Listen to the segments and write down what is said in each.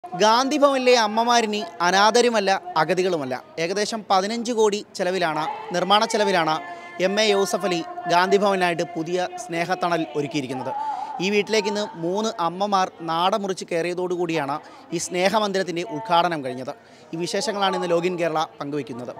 ഗാന്ധി ഭവനിലെ അമ്മമാരിനി അനാഥരുമല്ല അഗതികളുമല്ല ഏകദേശം പതിനഞ്ച് കോടി ചെലവിലാണ് നിർമ്മാണ ചെലവിലാണ് എം എ യൂസഫ് അലി ഗാന്ധി ഭവനായിട്ട് പുതിയ സ്നേഹത്തണൽ ഒരുക്കിയിരിക്കുന്നത് ഈ വീട്ടിലേക്ക് ഇന്ന് മൂന്ന് അമ്മമാർ നാടമുറിച്ച് കയറിയതോടുകൂടിയാണ് ഈ സ്നേഹമന്ദിരത്തിൻ്റെ ഉദ്ഘാടനം കഴിഞ്ഞത് ഈ വിശേഷങ്ങളാണ് ഇന്ന് ലോഗിൻ കേരള പങ്കുവയ്ക്കുന്നത്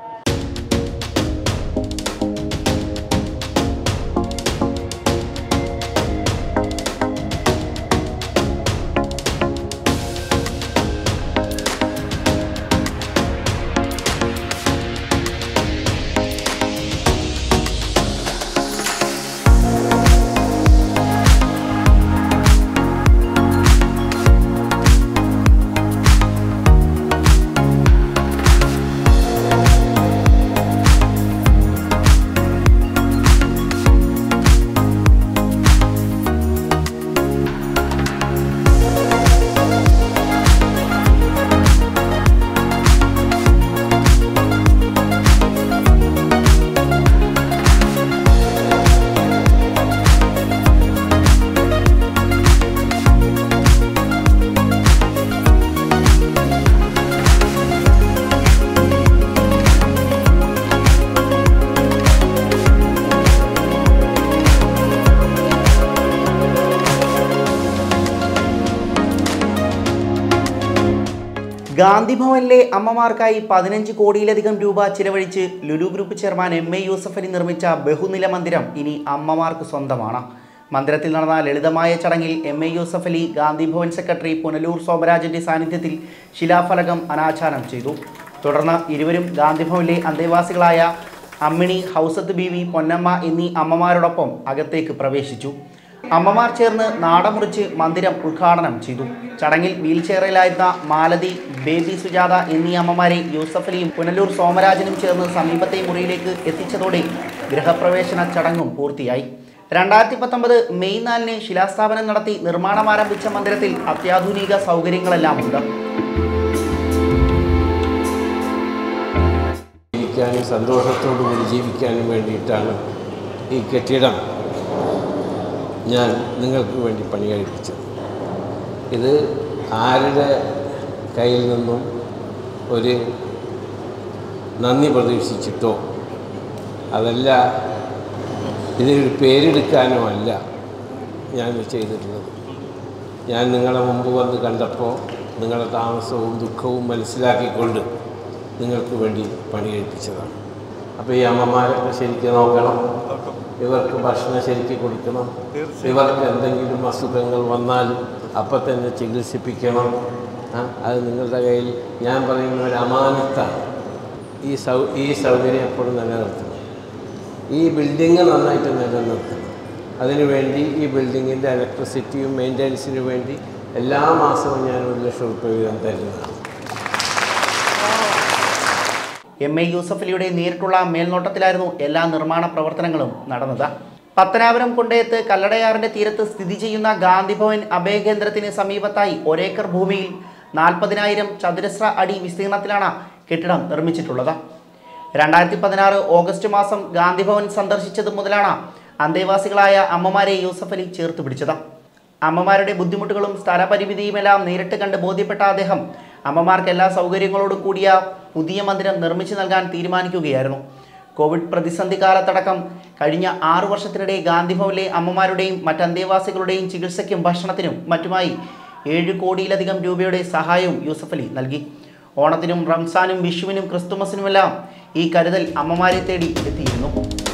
ഗാന്ധി ഭവനിലെ അമ്മമാർക്കായി പതിനഞ്ച് കോടിയിലധികം രൂപ ചിലവഴിച്ച് Lulu group chairman M A Yusuf Ali നിർമ്മിച്ച ബഹുനില മന്ദിരം ഇനി അമ്മമാർക്ക് സ്വന്തമാണ് മന്ദിരത്തിൽ നടന്ന ലളിതമായ ചടങ്ങിൽ M A Yusuf Ali Gandhi Bhavan secretary Punalur സോമരാജന്റെ സാന്നിധ്യത്തിൽ ശിലാഫലകം അനാച്ഛാദനം ചെയ്തു തുടർന്ന് ഇരുവരും ഗാന്ധി ഭവനിലെ അന്തേവാസികളായ അമ്മിണി ഹൗസത്ത് ബീവി പൊന്നമ്മ എന്നീ അമ്മമാരോടൊപ്പം അകത്തേക്ക് പ്രവേശിച്ചു അമ്മമാർ ചേർന്ന് നാടമുറിച്ച് മന്ദിരം ഉദ്ഘാടനം ചെയ്തു ചടങ്ങിൽ വീൽ ചെയറിലായിരുന്ന മാലതി ബേബി സുജാത എന്നീ അമ്മമാരെ യൂസഫ് അലിയും പുനലൂർ സോമരാജനും ചേർന്ന് സമീപത്തെ മുറിയിലേക്ക് എത്തിച്ചതോടെ ഗൃഹപ്രവേശന ചടങ്ങും പൂർത്തിയായി രണ്ടായിരത്തി പത്തൊമ്പത് മെയ് നാലിന് ശിലാസ്ഥാപനം നടത്തി നിർമ്മാണം ആരംഭിച്ച മന്ദിരത്തിൽ അത്യാധുനിക സൗകര്യങ്ങളെല്ലാം ഉണ്ട് ജീവിക്കാനും സന്തോഷത്തോടു കൂടി ജീവിക്കാനും വേണ്ടിയിട്ടാണ് ഈ കെട്ടിടം ഞാൻ നിങ്ങൾക്ക് വേണ്ടി പണി കഴിപ്പിച്ചത് ഇത് ആരുടെ കയ്യിൽ നിന്നും ഒരു നന്ദി പ്രതീക്ഷിച്ചിട്ടോ അതല്ല ഇതിനൊരു പേരെടുക്കാനോ അല്ല ഞാൻ ഇത് ചെയ്തിട്ടുള്ളത് ഞാൻ നിങ്ങളെ മുമ്പ് വന്ന് കണ്ടപ്പോൾ നിങ്ങളുടെ താമസവും ദുഃഖവും മനസ്സിലാക്കിക്കൊണ്ട് നിങ്ങൾക്ക് വേണ്ടി പണി കഴിപ്പിച്ചതാണ് അപ്പോൾ ഈ അമ്മമാരൊക്കെ ശരിക്കും നോക്കണം ഇവർക്ക് ഭക്ഷണം ശരിക്കും കൊടുക്കണം ഇവർക്ക് എന്തെങ്കിലും അസുഖങ്ങൾ വന്നാൽ അപ്പം തന്നെ ചികിത്സിപ്പിക്കണം ആ, അത് നിങ്ങളുടെ കയ്യിൽ ഞാൻ പറയുന്ന ഒരു അമാനത്താണ് ഈ സൗ ഈ സൗകര്യം എപ്പോഴും നിലനിർത്തണം ഈ ബിൽഡിങ് നന്നായിട്ട് നിലനിർത്തണം അതിനുവേണ്ടി ഈ ബിൽഡിങ്ങിൻ്റെ ഇലക്ട്രിസിറ്റിയും മെയിൻ്റനൻസിനു വേണ്ടി എല്ലാ മാസവും ഞാൻ ഒരു ലക്ഷം റുപ്യ വീതം തരുന്നതാണ് എം എ യൂസഫ് അലിയുടെ നേരിട്ടുള്ള മേൽനോട്ടത്തിലായിരുന്നു എല്ലാ നിർമ്മാണ പ്രവർത്തനങ്ങളും നടന്നത് പത്തനാപുരം കൊണ്ടയത്ത് കല്ലടയാറിന്റെ തീരത്ത് സ്ഥിതി ചെയ്യുന്ന ഗാന്ധിഭവൻ അഭയകേന്ദ്രത്തിന് സമീപത്തായി ഒരേക്കർ ഭൂമിയിൽ നാൽപ്പതിനായിരം ചതുരശ്ര അടി വിസ്തീർണത്തിലാണ് കെട്ടിടം നിർമ്മിച്ചിട്ടുള്ളത് രണ്ടായിരത്തി പതിനാറ് ഓഗസ്റ്റ് മാസം ഗാന്ധിഭവൻ സന്ദർശിച്ചത് മുതലാണ് അന്തേവാസികളായ അമ്മമാരെ യൂസഫ് അലി ചേർത്ത് പിടിച്ചത് അമ്മമാരുടെ ബുദ്ധിമുട്ടുകളും സ്ഥലപരിമിതിയുമെല്ലാം നേരിട്ട് കണ്ട് ബോധ്യപ്പെട്ട അദ്ദേഹം അമ്മമാർക്ക് എല്ലാ സൗകര്യങ്ങളോടും കൂടിയ പുതിയ മന്ദിരം നിർമ്മിച്ചു നൽകാൻ തീരുമാനിക്കുകയായിരുന്നു കോവിഡ് പ്രതിസന്ധി കാലത്തടക്കം കഴിഞ്ഞ ആറു വർഷത്തിനിടെ ഗാന്ധിഭവനിലെ അമ്മമാരുടെയും മറ്റ് അന്തേവാസികളുടെയും ചികിത്സയ്ക്കും ഭക്ഷണത്തിനും മറ്റുമായി ഏഴ് കോടിയിലധികം രൂപയുടെ സഹായവും യൂസഫ് അലി നൽകി ഓണത്തിനും റംസാനും വിഷുവിനും ക്രിസ്തുമസിനുമെല്ലാം ഈ കരുതൽ അമ്മമാരെ തേടി എത്തിയിരുന്നു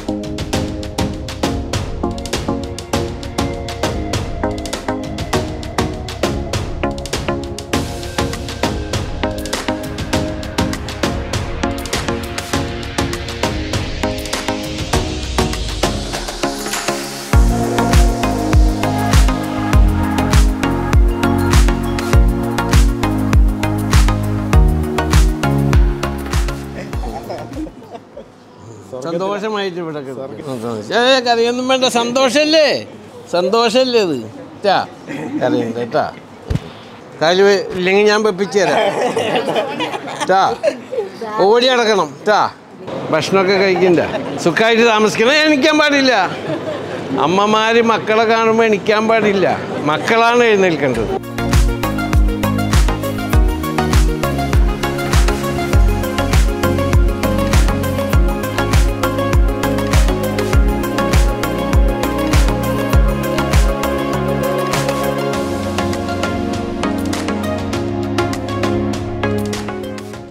സന്തോഷമായിട്ട് ഇവിടെ ഏ കറിയൊന്നും വേണ്ട സന്തോഷല്ലേ സന്തോഷല്ലേ ഇത് ട്ടാ കറിയുണ്ട് കേട്ടാ കാല് വെ- ഇല്ലെങ്കിൽ ഞാൻ വെപ്പിച്ചു തരാം ട്ടാ ഓടി അടക്കണം ട്ടാ ഭക്ഷണമൊക്കെ കഴിക്കണ്ട സുഖമായിട്ട് താമസിക്കണം എണിക്കാൻ പാടില്ല അമ്മമാർ മക്കളെ കാണുമ്പോൾ എണിക്കാൻ പാടില്ല മക്കളാണ് എഴുന്നേൽക്കേണ്ടത്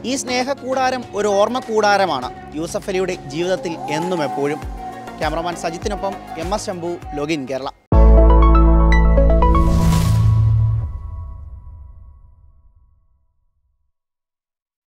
ഈ സ്നേഹക്കൂടാരം ഒരു ഓർമ്മ കൂടാരമാണ് യൂസഫ് അലിയുടെ ജീവിതത്തിൽ എന്നും എപ്പോഴും ക്യാമറമാൻ സജിത്തിനൊപ്പം M S Shambhu login Kerala